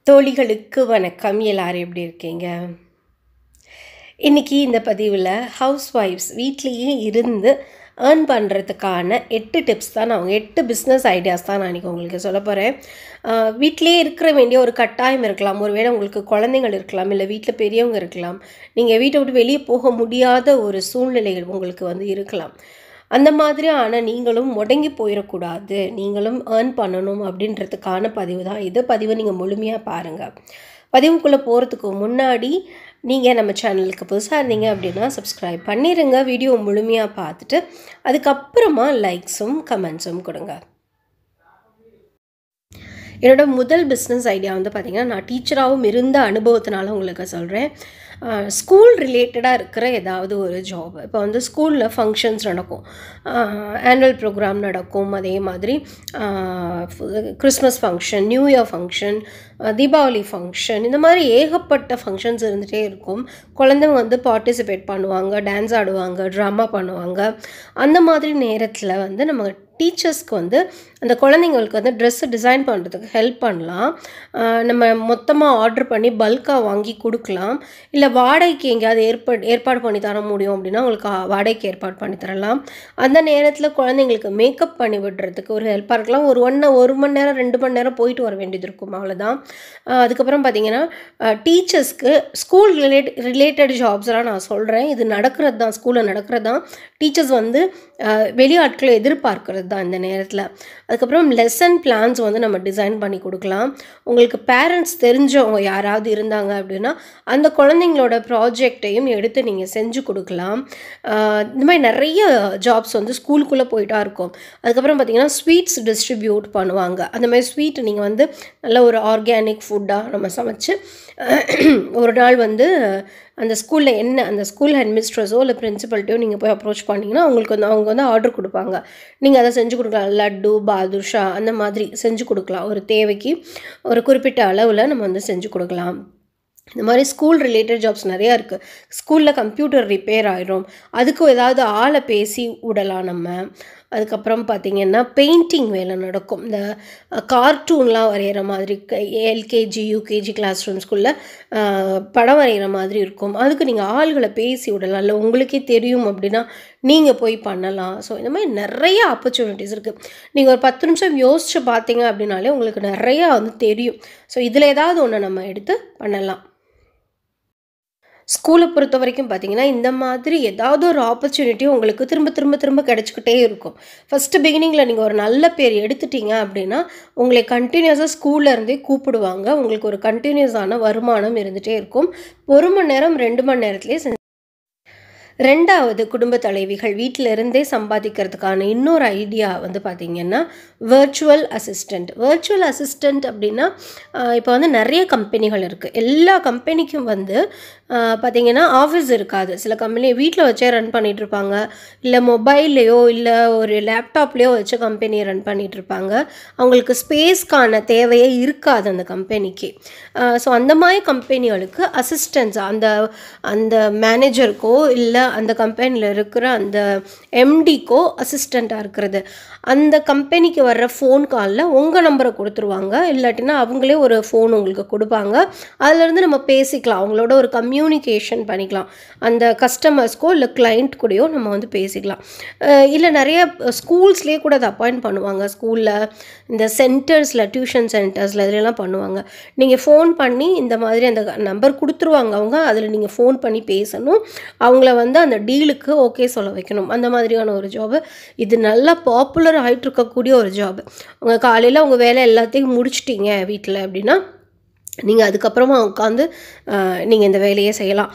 தோழிகளுக்கு வணக்கம் எல்லாரும் எப்படி இருக்கீங்க இன்றைக்கி இந்த பதிவில் ஹவுஸ் ஒய்ஃப்ஸ் வீட்லேயே இருந்து ஏர்ன் பண்ணுறதுக்கான எட்டு டிப்ஸ் தான் நான் எட்டு பிஸ்னஸ் ஐடியாஸ் தான் நான் இன்றைக்கி உங்களுக்கு சொல்ல போகிறேன் வீட்டிலேயே இருக்கிற வேண்டிய ஒரு கட்டாயம் இருக்கலாம் ஒருவேளை உங்களுக்கு குழந்தைங்கள் இருக்கலாம் இல்லை வீட்டில் பெரியவங்க இருக்கலாம் நீங்கள் வீட்டை விட்டு வெளியே போக முடியாத ஒரு சூழ்நிலைகள் உங்களுக்கு வந்து இருக்கலாம் அந்த மாதிரியான நீங்களும் முடங்கி போயிடக்கூடாது நீங்களும் ஏர்ன் பண்ணணும் அப்படின்றதுக்கான பதிவு தான் இது பதிவை நீங்கள் முழுமையாக பாருங்கள் பதிவுக்குள்ளே போகிறதுக்கு முன்னாடி நீங்கள் நம்ம சேனலுக்கு புதுசாக இருந்தீங்க அப்படின்னா சப்ஸ்கிரைப் பண்ணிடுங்க வீடியோ முழுமையாக பார்த்துட்டு அதுக்கப்புறமா லைக்ஸும் கமெண்ட்ஸும் கொடுங்க என்னோட முதல் பிஸ்னஸ் ஐடியா வந்து பார்த்திங்கன்னா நான் டீச்சராகவும் இருந்த அனுபவத்தினால உங்களுக்கு சொல்கிறேன் ஸ்கூல் ரிலேட்டடாக இருக்கிற ஏதாவது ஒரு ஜாப் இப்போ வந்து ஸ்கூலில் ஃபங்க்ஷன்ஸ் நடக்கும் ஆனுவல் ப்ரோக்ராம் நடக்கும் அதே மாதிரி Christmas function new year function Deepavali function இந்த மாதிரி ஏகப்பட்ட ஃபங்க்ஷன்ஸ் இருந்துகிட்டே இருக்கும் குழந்தைங்க வந்து பார்ட்டிசிபேட் பண்ணுவாங்க டான்ஸ் ஆடுவாங்க ட்ராமா பண்ணுவாங்க அந்த மாதிரி நேரத்தில் வந்து நம்ம டீச்சர்ஸ்க்கு வந்து அந்த குழந்தைங்களுக்கு வந்து ட்ரெஸ்ஸு டிசைன் பண்ணுறதுக்கு ஹெல்ப் பண்ணலாம் நம்ம மொத்தமாக ஆர்டர் பண்ணி பல்காக வாங்கி கொடுக்கலாம் இல்லை வாடகைக்கு எங்கேயாவது ஏற்பாடு ஏற்பாடு பண்ணி தர முடியும் அப்படின்னா உங்களுக்கு வாடகைக்கு ஏற்பாடு பண்ணி தரலாம் அந்த நேரத்தில் குழந்தைங்களுக்கு மேக்கப் பண்ணி விடுறதுக்கு ஒரு ஹெல்ப்பாக இருக்கலாம் ஒரு ஒன் ஒரு மணி நேரம் ரெண்டு மணி நேரம் போயிட்டு வர வேண்டியது இருக்கும் அவ்வளோதான் அதுக்கப்புறம் பார்த்தீங்கன்னா டீச்சர்ஸ்க்கு ஸ்கூல் ரிலேட் ரிலேட்டட் ஜாப்ஸ்லாம் நான் சொல்கிறேன் இது நடக்கிறது தான் ஸ்கூலில் நடக்கிறது தான் டீச்சர்ஸ் வந்து வெளியாட்களை எதிர்பார்க்கறது தான் இந்த நேரத்தில் அதுக்கப்புறம் லெசன் பிளான்ஸ் வந்து நம்ம டிசைன் பண்ணி கொடுக்கலாம் உங்களுக்கு பேரண்ட்ஸ் தெரிஞ்சவங்க யாராவது இருந்தாங்க அப்படின்னா அந்த குழந்தைங்களோட ப்ராஜெக்டையும் எடுத்து நீங்கள் செஞ்சு கொடுக்கலாம் இந்த மாதிரி நிறைய ஜாப்ஸ் வந்து ஸ்கூலுக்குள்ளே போயிட்டா இருக்கும் அதுக்கப்புறம் பார்த்திங்கன்னா ஸ்வீட்ஸ் டிஸ்ட்ரிபியூட் பண்ணுவாங்க அந்த மாதிரி ஸ்வீட் நீங்கள் வந்து நல்ல ஒரு ஆர்கானிக் ஃபுட்டாக நம்ம சமைச்சு ஒரு நாள் வந்து அந்த ஸ்கூலில் என்ன அந்த ஸ்கூல் ஹெட்மிஸ்ட்ரஸோ இல்லை பிரின்சிபல்ட்டையோ நீங்கள் போய் அப்ரோச் பண்ணிங்கன்னா அவங்களுக்கு வந்து அவங்க வந்து ஆர்டர் கொடுப்பாங்க நீங்கள் அதை செஞ்சு கொடுக்கலாம் லட்டு பாதுஷா அந்த மாதிரி செஞ்சு கொடுக்கலாம் ஒரு தேவைக்கு ஒரு குறிப்பிட்ட அளவில் நம்ம வந்து செஞ்சு கொடுக்கலாம் இந்த மாதிரி ஸ்கூல் ரிலேட்டட் ஜாப்ஸ் நிறையா இருக்குது ஸ்கூலில் கம்ப்யூட்டர் ரிப்பேர் ஆயிரும் அதுக்கு ஏதாவது ஆளை பேசி விடலாம் நம்ம அதுக்கப்புறம் பார்த்திங்கன்னா பெயிண்டிங் வேலை நடக்கும் இந்த கார்ட்டூன்லாம் வரைகிற மாதிரி எல்கேஜி யூகேஜி கிளாஸ் ரூம்ஸ்குள்ளே படம் வரைகிற மாதிரி இருக்கும் அதுக்கு நீங்கள் ஆள்களை பேசி விடலாம் இல்லை உங்களுக்கே தெரியும் அப்படின்னா நீங்கள் போய் பண்ணலாம் ஸோ இந்த மாதிரி நிறைய ஆப்பர்ச்சுனிட்டிஸ் இருக்குது நீங்கள் ஒரு பத்து நிமிஷம் யோசித்து பார்த்தீங்க அப்படின்னாலே உங்களுக்கு நிறையா வந்து தெரியும் ஸோ இதில் ஏதாவது ஒன்று நம்ம எடுத்து பண்ணலாம் ஸ்கூலை பொறுத்த வரைக்கும் பார்த்தீங்கன்னா இந்த மாதிரி ஏதாவது ஒரு ஆப்பர்ச்சுனிட்டி உங்களுக்கு திரும்ப திரும்ப திரும்ப கிடச்சிக்கிட்டே இருக்கும் ஃபஸ்ட்டு பிகினிங்கில் நீங்கள் ஒரு நல்ல பேர் எடுத்துட்டீங்க அப்படின்னா உங்களை கண்டினியூஸாக ஸ்கூலில் இருந்தே கூப்பிடுவாங்க உங்களுக்கு ஒரு கண்டினியூஸான வருமானம் இருந்துகிட்டே இருக்கும் ஒரு மணி நேரம் ரெண்டு மணி நேரத்துலேயே செஞ்சு ரெண்டாவது குடும்ப தலைவிகள் வீட்டில் இருந்தே சம்பாதிக்கிறதுக்கான இன்னொரு ஐடியா வந்து பார்த்திங்கன்னா வேர்ச்சுவல் அசிஸ்டண்ட் வேர்ச்சுவல் அசிஸ்டண்ட் அப்படின்னா இப்போ வந்து நிறைய கம்பெனிகள் இருக்குது எல்லா கம்பெனிக்கும் வந்து பார்த்திங்கன்னா ஆஃபீஸ் இருக்காது சில கம்பெனி வீட்டில் வச்சே ரன் பண்ணிகிட்ருப்பாங்க இல்லை மொபைல்லையோ இல்லை ஒரு லேப்டாப்லேயோ வச்சு கம்பெனியை ரன் பண்ணிகிட்ருப்பாங்க அவங்களுக்கு ஸ்பேஸ்க்கான தேவையே இருக்காது அந்த கம்பெனிக்கு ஸோ அந்த மாதிரி கம்பெனிகளுக்கு அசிஸ்டன்ஸ் அந்த அந்த மேனேஜருக்கோ இல்லை அந்த கம்பெனியில் இருக்கிற அந்த எம்டிக்கோ அசிஸ்டண்ட்டாக இருக்கிறது அந்த கம்பெனிக்கு வர்ற ஃபோன் காலில் உங்கள் நம்பரை கொடுத்துருவாங்க இல்லாட்டினா அவங்களே ஒரு ஃபோன் உங்களுக்கு கொடுப்பாங்க அதுலேருந்து நம்ம பேசிக்கலாம் அவங்களோட ஒரு கம்யூனிகேஷன் பண்ணிக்கலாம் அந்த கஸ்டமர்ஸ்க்கோ இல்லை கிளைண்ட் கூடயோ நம்ம வந்து பேசிக்கலாம் இல்லை நிறைய ஸ்கூல்ஸ்லேயே கூட அதை அப்பாயிண்ட் பண்ணுவாங்க ஸ்கூலில் இந்த சென்டர்ஸில் டியூஷன் சென்டர்ஸில் இதுலலாம் பண்ணுவாங்க நீங்கள் ஃபோன் பண்ணி இந்த மாதிரி அந்த நம்பர் கொடுத்துருவாங்க அவங்க அதில் நீங்கள் ஃபோன் பண்ணி பேசணும் அவங்கள வந்து அந்த டீலுக்கு ஓகே சொல்ல வைக்கணும் அந்த மாதிரியான ஒரு ஜாபு இது நல்லா பாப்புலர் ஆகிட்டு இருக்கக்கூடிய ஒரு ஜாப் உங்கள் காலையில் உங்கள் வேலை எல்லாத்தையும் முடிச்சிட்டிங்க வீட்டில் அப்படின்னா நீங்கள் அதுக்கப்புறமா உட்காந்து நீங்கள் இந்த வேலையை செய்யலாம்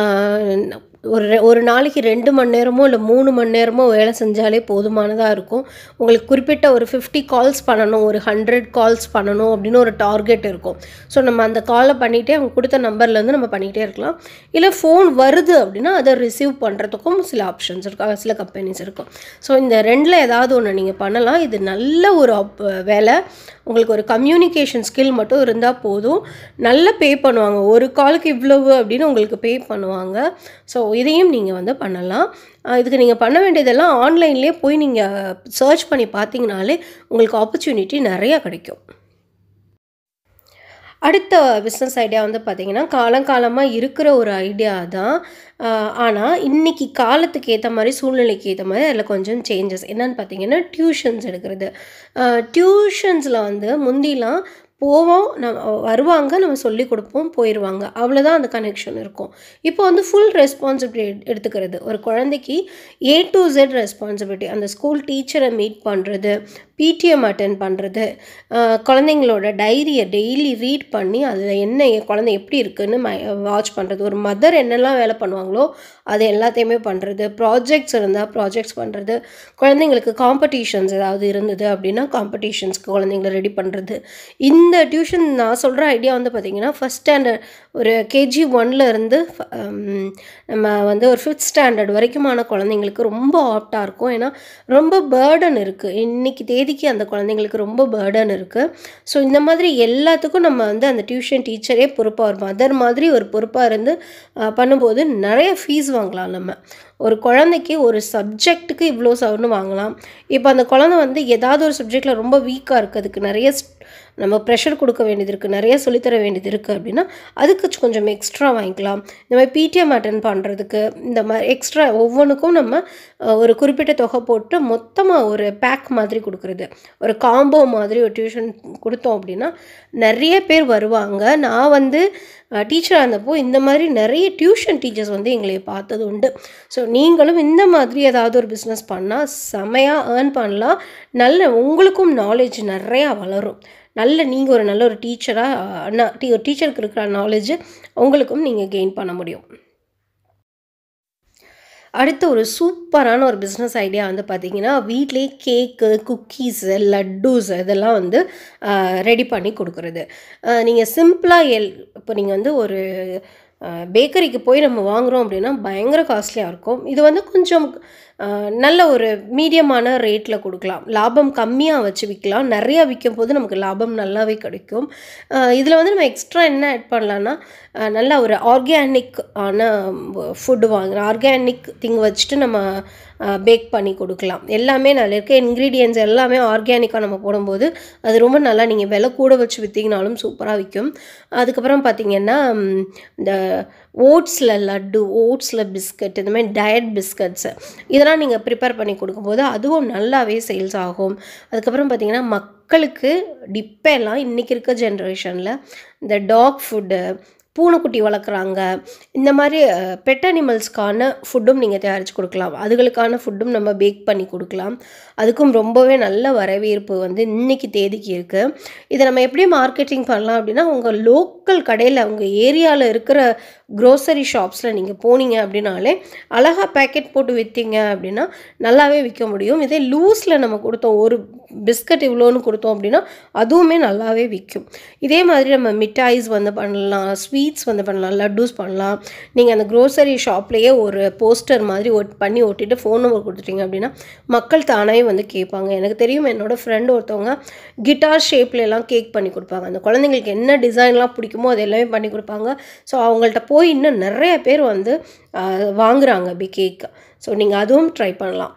ஒரு ஒரு நாளைக்கு ரெண்டு மணி நேரமோ இல்லை மூணு மணி நேரமோ வேலை செஞ்சாலே போதுமானதாக இருக்கும் உங்களுக்கு குறிப்பிட்ட ஒரு ஃபிஃப்டி கால்ஸ் பண்ணணும் ஒரு ஹண்ட்ரட் கால்ஸ் பண்ணணும் அப்படின்னு ஒரு டார்கெட் இருக்கும் ஸோ நம்ம அந்த காலை பண்ணிகிட்டே அவங்க கொடுத்த நம்பர்லேருந்து நம்ம பண்ணிகிட்டே இருக்கலாம் இல்லை ஃபோன் வருது அப்படின்னா அதை ரிசீவ் பண்ணுறதுக்கும் சில ஆப்ஷன்ஸ் இருக்கும் சில கம்பெனிஸ் இருக்கும் ஸோ இந்த ரெண்டில் ஏதாவது ஒன்று நீங்கள் பண்ணலாம் இது நல்ல ஒரு வேலை உங்களுக்கு ஒரு கம்யூனிகேஷன் ஸ்கில் மட்டும் இருந்தால் போதும் நல்லா பே பண்ணுவாங்க ஒரு காலுக்கு இவ்வளவு அப்படின்னு உங்களுக்கு பே பண்ணுவாங்க ஸோ இதையும் நீங்கள் வந்து பண்ணலாம் இதுக்கு நீங்கள் பண்ண வேண்டியதெல்லாம் ஆன்லைன்லேயே போய் நீங்கள் சர்ச் பண்ணி பார்த்தீங்கனாலே உங்களுக்கு ஆப்பர்ச்சுனிட்டி நிறையா கிடைக்கும் அடுத்த பிஸ்னஸ் ஐடியா வந்து பார்த்திங்கன்னா காலங்காலமாக இருக்கிற ஒரு ஐடியா தான் ஆனால் இன்றைக்கி காலத்துக்கு ஏற்ற மாதிரி சூழ்நிலைக்கு ஏற்ற மாதிரி அதில் கொஞ்சம் சேஞ்சஸ் என்னன்னு பார்த்தீங்கன்னா டியூஷன்ஸ் எடுக்கிறது டியூஷன்ஸில் வந்து முந்திலாம் போவோம் நம்ம வருவாங்க நம்ம சொல்லி கொடுப்போம் போயிடுவாங்க அவ்வளோதான் அந்த கனெக்ஷன் இருக்கும் இப்போ வந்து ஃபுல் ரெஸ்பான்சிபிலிட்டி எடுத்துக்கிறது ஒரு குழந்தைக்கு ஏ டு ஜெட் ரெஸ்பான்சிபிலிட்டி அந்த ஸ்கூல் டீச்சரை மீட் பண்ணுறது பிடிஎம் அட்டன் பண்ணுறது குழந்தைங்களோட டைரியை டெய்லி ரீட் பண்ணி அதில் என்ன என் குழந்தை எப்படி இருக்குன்னு வாட்ச் பண்ணுறது ஒரு மதர் என்னெல்லாம் வேலை பண்ணுவாங்களோ அது எல்லாத்தையுமே பண்ணுறது ப்ராஜெக்ட்ஸ் இருந்தால் ப்ராஜெக்ட்ஸ் பண்ணுறது குழந்தைங்களுக்கு காம்படிஷன்ஸ் ஏதாவது இருந்தது அப்படின்னா காம்படிஷன்ஸ்க்கு குழந்தைங்கள ரெடி பண்ணுறது இந்த டியூஷன் நான் சொல்கிற ஐடியா வந்து பார்த்திங்கன்னா ஃபஸ்ட் ஸ்டாண்டர்ட் ஒரு கேஜி ஒன்ல இருந்து நம்ம வந்து ஒரு ஃபிஃப்த் ஸ்டாண்டர்ட் வரைக்குமான குழந்தைங்களுக்கு ரொம்ப ஆப்டாக இருக்கும் ஏன்னா ரொம்ப பேர்டன் இருக்குது இன்றைக்கி தேதிக்கு அந்த குழந்தைங்களுக்கு ரொம்ப பேர்டன் இருக்குது ஸோ இந்த மாதிரி எல்லாத்துக்கும் நம்ம வந்து அந்த டியூஷன் டீச்சரே பொறுப்பாக ஒரு மதர் மாதிரி ஒரு பொறுப்பாக இருந்து பண்ணும்போது நிறைய ஃபீஸ் வாங்கலாம் நம்ம ஒரு குழந்தைக்கு ஒரு சப்ஜெக்ட்டுக்கு இவ்வளோ சவர்னு வாங்கலாம் இப்போ அந்த குழந்தை வந்து ஏதாவது ஒரு சப்ஜெக்டில் ரொம்ப வீக்காக இருக்குது அதுக்கு நிறைய நம்ம ப்ரெஷர் கொடுக்க வேண்டியது இருக்குது நிறைய சொல்லித்தர வேண்டியது இருக்குது அப்படின்னா அதுக்கு கொஞ்சம் எக்ஸ்ட்ரா வாங்கிக்கலாம் இந்த மாதிரி பிடிஎம் அட்டன் பண்ணுறதுக்கு இந்த மாதிரி எக்ஸ்ட்ரா ஒவ்வொன்றுக்கும் நம்ம ஒரு குறிப்பிட்ட தொகை போட்டு மொத்தமாக ஒரு பேக் மாதிரி கொடுக்குறது ஒரு காம்போ மாதிரி ஒரு டியூஷன் கொடுத்தோம் அப்படின்னா நிறைய பேர் வருவாங்க நான் வந்து டீச்சராக இருந்தப்போ இந்த மாதிரி நிறைய டியூஷன் டீச்சர்ஸ் வந்து எங்களை பார்த்தது உண்டு ஸோ நீங்களும் இந்த மாதிரி ஏதாவது ஒரு பிஸ்னஸ் பண்ணால் செமையாக ஏர்ன் பண்ணலாம் நல்ல உங்களுக்கும் நாலேஜ் நிறையா வளரும் நல்ல நீங்கள் ஒரு நல்ல ஒரு டீச்சராக டீ ஒரு டீச்சருக்கு இருக்கிற நாலேஜ் உங்களுக்கும் நீங்கள் கெயின் பண்ண முடியும் அடுத்து ஒரு சூப்பரான ஒரு பிஸ்னஸ் ஐடியா வந்து பார்த்திங்கன்னா வீட்லேயே கேக்கு குக்கீஸு லட்டூஸ் இதெல்லாம் வந்து ரெடி பண்ணி கொடுக்குறது நீங்கள் சிம்பிளாக எல் இப்போ நீங்கள் வந்து ஒரு பேக்கரிக்கு போய் நம்ம வாங்குகிறோம் அப்படின்னா பயங்கர காஸ்ட்லியாக இருக்கும் இது வந்து கொஞ்சம் நல்ல ஒரு மீடியமான ரேட்டில் கொடுக்கலாம் லாபம் கம்மியாக வச்சு விற்கலாம் நிறையா விற்கும் போது நமக்கு லாபம் நல்லாவே கிடைக்கும் இதில் வந்து நம்ம எக்ஸ்ட்ரா என்ன ஆட் பண்ணலான்னா நல்ல ஒரு ஆர்கானிக் ஆன ஃபுட்டு வாங்குகிறோம் ஆர்கானிக் திங் வச்சுட்டு நம்ம பேக் பண்ணி கொடுக்கலாம் எல்லாமே நல்ல இருக்க இன்க்ரீடியன்ஸ் எல்லாமே ஆர்கானிக்காக நம்ம போடும்போது அது ரொம்ப நல்லா நீங்கள் விலை கூட வச்சு விற்றிங்கனாலும் சூப்பராக விற்கும் அதுக்கப்புறம் பார்த்திங்கன்னா இந்த ஓட்ஸில் லட்டு ஓட்ஸில் பிஸ்கட் இந்த மாதிரி டயட் பிஸ்கட்ஸு இதெல்லாம் நீங்கள் ப்ரிப்பேர் பண்ணி கொடுக்கும்போது அதுவும் நல்லாவே சேல்ஸ் ஆகும் அதுக்கப்புறம் பார்த்திங்கன்னா மக்களுக்கு டிப்பெல்லாம் இன்றைக்கி இருக்க ஜென்ரேஷனில் இந்த டாக் ஃபுட்டு பூனைக்குட்டி வளர்க்குறாங்க இந்த மாதிரி பெட் அனிமல்ஸ்க்கான ஃபுட்டும் நீங்கள் தயாரித்து கொடுக்கலாம் அதுகளுக்கான ஃபுட்டும் நம்ம பேக் பண்ணி கொடுக்கலாம் அதுக்கும் ரொம்பவே நல்ல வரவேற்பு வந்து இன்றைக்கி தேதிக்கு இருக்குது இதை நம்ம எப்படி மார்க்கெட்டிங் பண்ணலாம் அப்படின்னா உங்கள் லோக்கல் கடையில் உங்கள் ஏரியாவில் இருக்கிற க்ரோசரி ஷாப்ஸில் நீங்கள் போனீங்க அப்படின்னாலே அழகாக பேக்கெட் போட்டு விற்றீங்க அப்படின்னா நல்லாவே விற்க முடியும் இதே லூஸில் நம்ம கொடுத்தோம் ஒரு பிஸ்கட் இவ்வளோன்னு கொடுத்தோம் அப்படின்னா அதுவுமே நல்லாவே விற்கும் இதே மாதிரி நம்ம மிட்டாய்ஸ் வந்து பண்ணலாம் ஸ்வீட்ஸ் வந்து பண்ணலாம் லட்டூஸ் பண்ணலாம் நீங்கள் அந்த க்ரோசரி ஷாப்லேயே ஒரு போஸ்டர் மாதிரி ஒட் பண்ணி ஒட்டிட்டு ஃபோன் நம்பர் கொடுத்துட்டீங்க அப்படின்னா மக்கள் தானே வந்து கேட்பாங்க எனக்கு தெரியும் என்னோடய ஃப்ரெண்டு ஒருத்தவங்க கிட்டார் ஷேப்ல எல்லாம் கேக் பண்ணி கொடுப்பாங்க அந்த குழந்தைங்களுக்கு என்ன டிசைன்லாம் பிடிக்குமோ அது எல்லாமே பண்ணி கொடுப்பாங்க ஸோ அவங்கள்ட்ட போய் இன்னும் நிறைய பேர் வந்து வாங்குகிறாங்க அப்படி கேக் ஸோ நீங்கள் அதுவும் ட்ரை பண்ணலாம்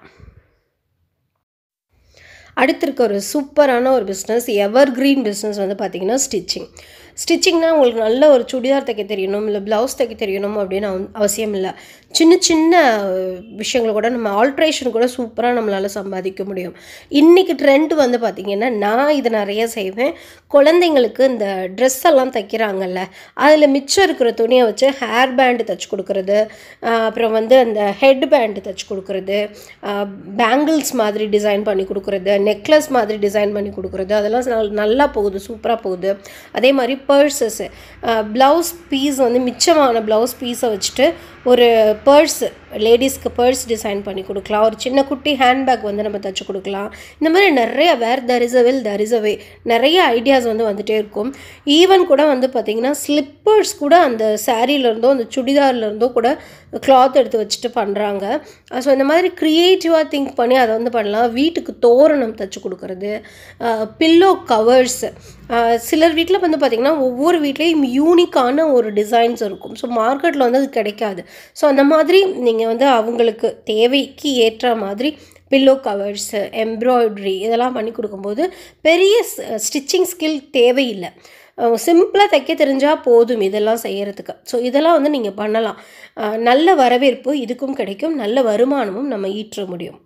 அடுத்து இருக்க ஒரு சூப்பரான ஒரு பிஸ்னஸ் எவர் கிரீன் பிஸ்னஸ் வந்து பார்த்திங்கன்னா ஸ்டிச்சிங் ஸ்டிச்சிங்னா உங்களுக்கு நல்ல ஒரு சுடிதார் தைக்க தெரியணும் இல்லை ப்ளவுஸ் தைக்க தெரியணும் அப்படின்னு அவசியம் இல்லை சின்ன சின்ன விஷயங்கள் கூட நம்ம ஆல்ட்ரேஷன் கூட சூப்பராக நம்மளால் சம்பாதிக்க முடியும் இன்றைக்கி ட்ரெண்ட் வந்து பார்த்திங்கன்னா நான் இது நிறைய செய்வேன் குழந்தைங்களுக்கு இந்த ட்ரெஸ் எல்லாம் தைக்கிறாங்கல்ல அதில் மிச்சம் இருக்கிற துணியை வச்சு ஹேர் பேண்டு தைச்சி கொடுக்குறது அப்புறம் வந்து அந்த ஹெட் பேண்டு தைச்சி கொடுக்குறது பேங்கிள்ஸ் மாதிரி டிசைன் பண்ணி கொடுக்குறது நெக்லஸ் மாதிரி டிசைன் பண்ணி கொடுக்குறது அதெல்லாம் நல்லா போகுது சூப்பராக போகுது அதே மாதிரி பர்ஸஸ்ஸு ப்ளவுஸ் பீஸ் வந்து மிச்சமான ப்ளவுஸ் பீஸை வச்சுட்டு ஒரு பர்ஸு லேடிஸ்க்கு பர்ஸ் டிசைன் பண்ணி கொடுக்கலாம் ஒரு சின்ன குட்டி ஹேண்ட்பேக் வந்து நம்ம தைச்சி கொடுக்கலாம் இந்த மாதிரி நிறைய where there is a will there is a way நிறைய ஐடியாஸ் வந்து வந்துகிட்டே இருக்கும் ஈவன் கூட வந்து பார்த்திங்கன்னா ஸ்லிப்பர்ஸ் கூட அந்த சாரீலேருந்தோ அந்த சுடிதார்லேருந்தோ கூட கிளாத் எடுத்து வச்சுட்டு பண்ணுறாங்க ஸோ இந்த மாதிரி க்ரியேட்டிவாக திங்க் பண்ணி அதை வந்து பண்ணலாம் வீட்டுக்கு தோரணம் தைச்சி கொடுக்குறது பில்லோ கவர்ஸ் சிலர் வீட்டில் வந்து பார்த்திங்கன்னா ஒவ்வொரு வீட்லேயும் யூனிக்கான ஒரு டிசைன்ஸ் இருக்கும் ஸோ மார்க்கெட்டில் வந்து அது கிடைக்காது ஸோ அந்த மாதிரி நீங்கள் வந்து அவங்களுக்கு தேவைக்கு ஏற்ற மாதிரி பில்லோ கவர்ஸு எம்ப்ராய்ட்ரி இதெல்லாம் பண்ணி கொடுக்கும்போது பெரிய ஸ்டிச்சிங் ஸ்கில் தேவையில்லை சிம்பிளாக தைக்க தெரிஞ்சால் போதும் இதெல்லாம் செய்கிறதுக்கு ஸோ இதெல்லாம் வந்து நீங்கள் பண்ணலாம் அஹ் நல்ல வரவேற்பு இதுக்கும் கிடைக்கும் நல்ல வருமானமும் நம்ம ஈற்ற முடியும்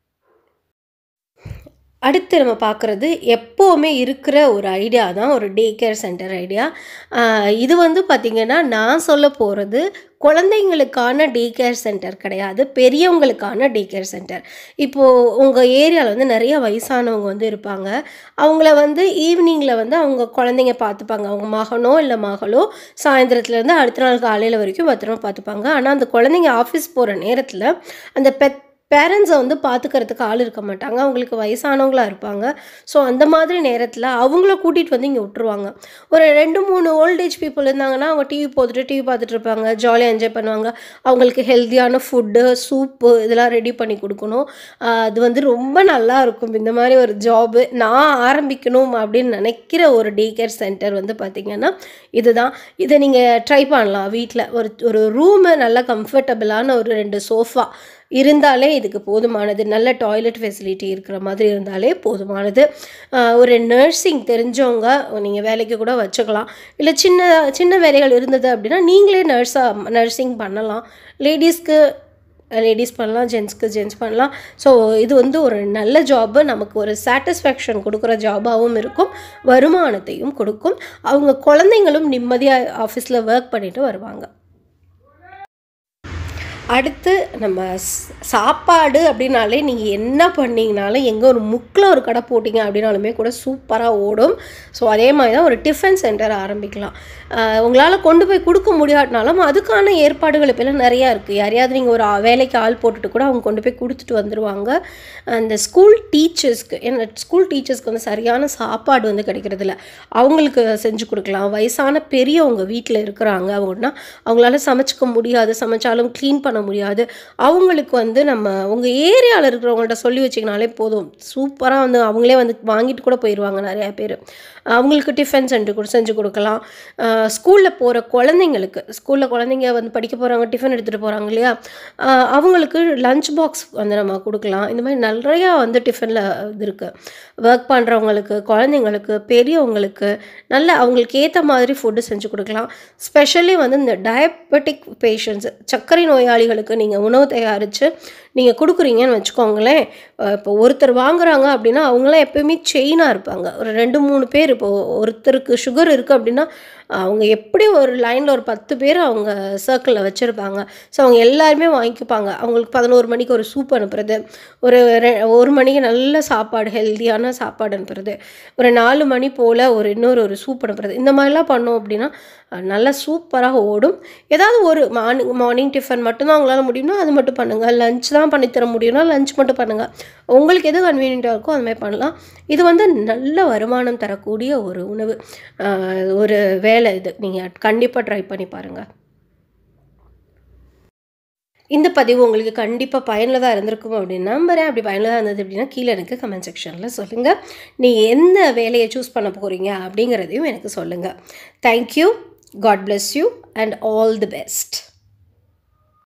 அடுத்து நம்ம பார்க்குறது எப்போவுமே இருக்கிற ஒரு ஐடியா தான் ஒரு டே கேர் சென்டர் ஐடியா இது வந்து பார்த்திங்கன்னா நான் சொல்ல போகிறது குழந்தைங்களுக்கான டே கேர் சென்டர் கிடையாது பெரியவங்களுக்கான டே கேர் சென்டர் இப்போது உங்கள் ஏரியாவில் வந்து நிறைய வயசானவங்க வந்து இருப்பாங்க அவங்கள வந்து ஈவினிங்கில் வந்து அவங்க குழந்தைங்க பார்த்துப்பாங்க அவங்க மகனோ இல்லை மகளோ சாயந்தரத்துலேருந்து அடுத்த நாள் காலையில் வரைக்கும் பத்திரமா பார்த்துப்பாங்க ஆனால் அந்த குழந்தைங்க ஆஃபீஸ் போகிற நேரத்தில் அந்த பெத் பேரண்ட்ஸை வந்து பார்த்துக்கிறதுக்கு ஆள் இருக்க மாட்டாங்க அவங்களுக்கு வயசானவங்களாக இருப்பாங்க ஸோ அந்த மாதிரி நேரத்தில் அவங்கள கூட்டிகிட்டு வந்து இங்கே விட்டுருவாங்க ஒரு ரெண்டு மூணு ஓல்டேஜ் பீப்புள் இருந்தாங்கன்னா அவங்க டிவி போட்டுட்டு டிவி பார்த்துட்டு இருப்பாங்க ஜாலியாக என்ஜாய் பண்ணுவாங்க அவங்களுக்கு ஹெல்த்தியான ஃபுட்டு சூப்பு இதெல்லாம் ரெடி பண்ணி கொடுக்கணும் ஆஹ் அது வந்து ரொம்ப நல்லா இருக்கும் இந்த மாதிரி ஒரு ஜாபு நான் ஆரம்பிக்கணும் அப்படின்னு நினைக்கிற ஒரு டே கேர் சென்டர் வந்து பார்த்திங்கன்னா இதுதான் இதை நீங்கள் ட்ரை பண்ணலாம் வீட்டில் ஒரு ஒரு ரூமு நல்லா கம்ஃபர்டபுளான ஒரு ரெண்டு சோஃபா இருந்தாலே இதுக்கு போதுமானது நல்ல டாய்லெட் ஃபெசிலிட்டி இருக்கிற மாதிரி இருந்தாலே போதுமானது ஆஹ் ஒரு நர்சிங் தெரிஞ்சவங்க நீங்கள் வேலைக்கு கூட வச்சுக்கலாம் இல்லை சின்ன சின்ன வேலைகள் இருந்தது அப்படின்னா நீங்களே நர்ஸாக நர்சிங் பண்ணலாம் லேடிஸ்க்கு லேடிஸ் பண்ணலாம் ஜென்ஸ்க்கு ஜென்ஸ் பண்ணலாம் ஸோ இது வந்து ஒரு நல்ல ஜாப்பு நமக்கு ஒரு சாட்டிஸ்ஃபேக்ஷன் கொடுக்குற ஜாபாகவும் இருக்கும் வருமானத்தையும் கொடுக்கும் அவங்க குழந்தைங்களும் நிம்மதியாக ஆஃபீஸில் ஒர்க் பண்ணிட்டு வருவாங்க அடுத்து நம்ம ஸ்- சாப்பாடு அப்படின்னாலே நீங்கள் என்ன பண்ணீங்கனாலும் எங்கே ஒரு முக்கில் ஒரு கடை போட்டிங்க அப்படின்னாலுமே கூட சூப்பராக ஓடும் ஸோ அதே மாதிரி தான் ஒரு டிஃபன் சென்டர் ஆரம்பிக்கலாம் ஆஹ் உங்களால் கொண்டு போய் கொடுக்க முடியாட்டினாலும் அதுக்கான ஏற்பாடுகள் இப்போலாம் நிறையா இருக்குது யாரையாவது நீங்கள் ஒரு ஆ- வேலைக்கு ஆள் போட்டுட்டு கூட அவங்க கொண்டு போய் கொடுத்துட்டு வந்துடுவாங்க அந்த ஸ்கூல் டீச்சர்ஸ்க்கு ஏன்னா ஸ்கூல் டீச்சர்ஸ்க்கு வந்து சரியான சாப்பாடு வந்து கிடைக்கிறதில்ல அவங்களுக்கு செஞ்சு கொடுக்கலாம் வயசான பெரியவங்க வீட்டில் இருக்கிறாங்க அப்படின்னா அவங்களால சமைச்சிக்க முடியாது சமைச்சாலும் க்ளீன் பண்ண முடியாது அவங்களுக்கு வந்து நம்ம உங்கள் ஏரியாவில் இருக்கிறவங்கள்ட்ட சொல்லி வச்சிங்கனாலே போதும் சூப்பராக வந்து அவங்களே வந்து வாங்கிட்டு கூட போயிடுவாங்க நிறையா பேர் அவங்களுக்கு டிஃபன் செஞ்சு கொடு செஞ்சு கொடுக்கலாம் ஸ்கூலில் போகிற குழந்தைங்களுக்கு ஸ்கூலில் குழந்தைங்க வந்து படிக்க போகிறாங்க டிஃபன் எடுத்துகிட்டு போகிறாங்க இல்லையா ஆஹ் அவங்களுக்கு லஞ்ச் பாக்ஸ் வந்து நம்ம கொடுக்கலாம் இந்த மாதிரி நிறையா வந்து டிஃபனில் இது இருக்குது ஒர்க் பண்ணுறவங்களுக்கு குழந்தைங்களுக்கு பெரியவங்களுக்கு நல்ல அவங்களுக்கு ஏற்ற மாதிரி ஃபுட்டு செஞ்சு கொடுக்கலாம் ஸ்பெஷலி வந்து இந்த டயபெட்டிக் பேஷண்ட்ஸ் சர்க்கரை நோயாளிகளுக்கு நீங்கள் உணவு தயாரித்து நீங்கள் கொடுக்குறீங்கன்னு வச்சுக்கோங்களேன் அஹ் இப்போ ஒருத்தர் வாங்குறாங்க அப்படின்னா அவங்களாம் எப்பயுமே செயினாக இருப்பாங்க ஒரு ரெண்டு மூணு பேர் இப்போ ஒருத்தருக்கு சுகர் இருக்குது அப்படின்னா அவங்க எப்படி ஒரு லைனில் ஒரு பத்து பேர் அவங்க சர்க்கிளில் வச்சுருப்பாங்க ஸோ அவங்க எல்லாருமே வாங்கிப்பாங்க அவங்களுக்கு பதினோரு மணிக்கு ஒரு சூப் அனுப்புறது ஒரு ரெ- ஒரு மணிக்கு நல்ல சாப்பாடு ஹெல்த்தியான சாப்பாடு அனுப்புறது ஒரு நாலு மணி போல் ஒரு இன்னொரு ஒரு சூப் அனுப்புறது இந்த மாதிரிலாம் பண்ணோம் அப்படின்னா அஹ், நல்லா சூப்பராக ஓடும் ஏதாவது ஒரு மார்னிங் மார்னிங் டிஃபன் மட்டும்தான் அவங்களால முடியும்னா அது மட்டும் பண்ணுங்கள் லஞ்ச் தான் பண்ணித்தர முடியும்னா லஞ்ச் மட்டும் பண்ணுங்கள் உங்களுக்கு எது கன்வீனியண்ட்டாக இருக்கோ அது மாதிரி பண்ணலாம் இது வந்து நல்ல வருமானம் தரக்கூடிய ஒரு உணவு அஹ், ஒரு வேலை இது நீங்கள் கண்டிப்பாக ட்ரை பண்ணி பாருங்கள் இந்த பதிவு உங்களுக்கு கண்டிப்பாக பயனுள்ளதாக இருந்திருக்கும் அப்படின்னு நம்புறேன் அப்படி பயனுள்ளதாக இருந்தது அப்படின்னா கீழே எனக்கு கமெண்ட் செக்ஷனில் சொல்லுங்கள் நீங்கள் எந்த வேலையை சூஸ் பண்ண போகிறீங்க அப்படிங்கிறதையும் எனக்கு சொல்லுங்கள் thank you god bless you and all the best